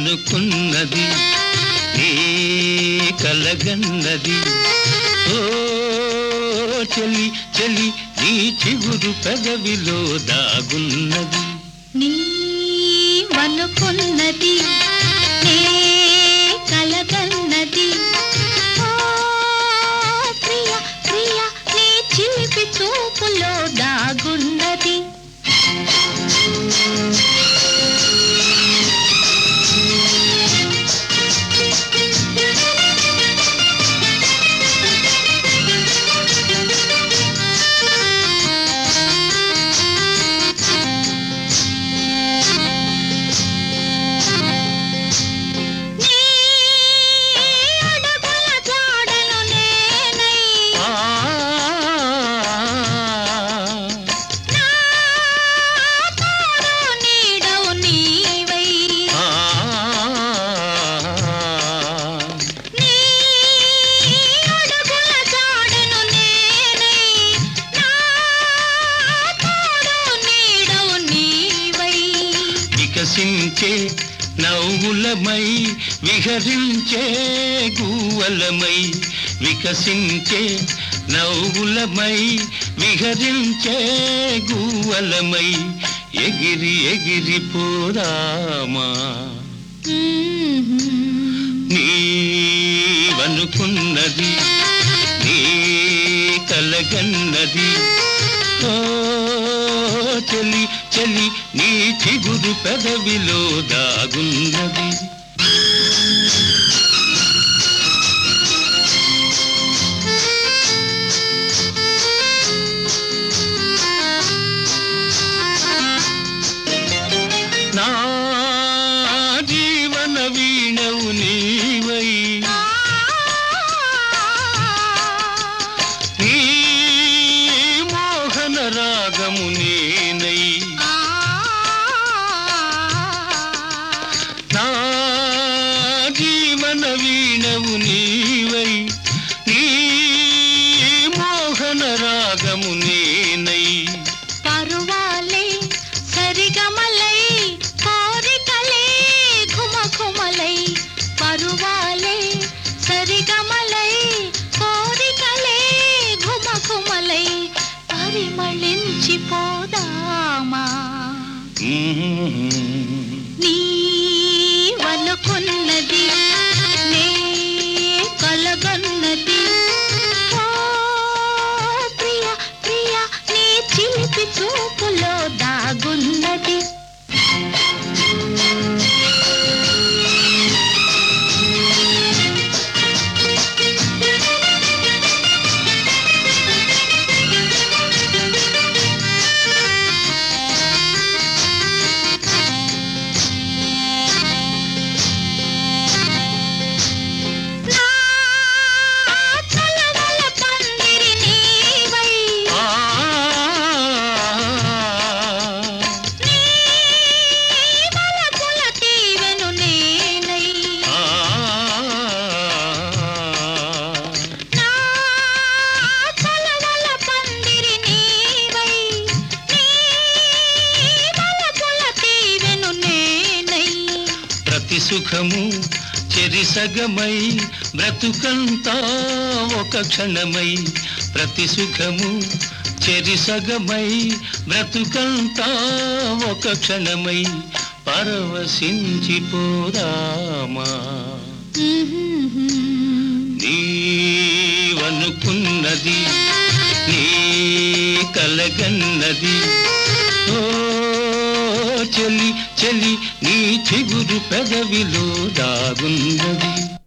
నీవనుకున్నది నీ కలగన్నది ఓ చెలి చెలి నీ చిగురు పెదవిలో దాగున్నది నీవనుకున్నది నే కలగన్నది ఓ ప్రియ ప్రియ నీ చిలిపి చూపులో దాగున్నది నీ అడుగుల జాడను నేనై ఆ నా తోడు నీడవు నీవై ఆ నీ అడుగుల జాడను నేనై నా తోడు నీడవు నీవై వికసించే నవ్వులమై విహరించే గువ్వలమై వికసించే నవ్వులమై విహరించే గువ్వలమై ఎగిరి ఎగిరి పోరామా నీవనుకున్నది నీ కలగన్నది ఓ చెలి చెలి నీ చిగురు పెదవిలో దాగున్నది నా జీవన వీణవు నీవై నీ మోహన రాగము నేనై నా జీవన వీణవు నీవై నీ మోహన రాగము నేనై పరువాలే సరిగమలై కోరికలే ఘుమఘుమలై పరువాలే సరిగమలై కోరికలే ఘుమఘుమలై పరిమళించిపోదామా నీవనుకున్నది నే కలగన్నది ఓ ప్రియ ప్రియ నీ చిలిపి చూపులో దాగున్నది నా తలవల పందిరి నీవై ఆ నీ వలపుల తీవెను నేనై ఆ నా తలవల పందిరి నీవై నీ వలపుల తీవెను నేనై ప్రతి సుఖము చెరిసగమై బ్రతుకంతా ఒక క్షణమై ప్రతి సుఖము చెరిసగమై బ్రతుకంతా ఒక క్షణమై పరవశించిపోదామా నీవనుకున్నది నీ కలగన్నది ఓ చెలి చెలి నీ చిగురు పెదవిలో దాగున్నది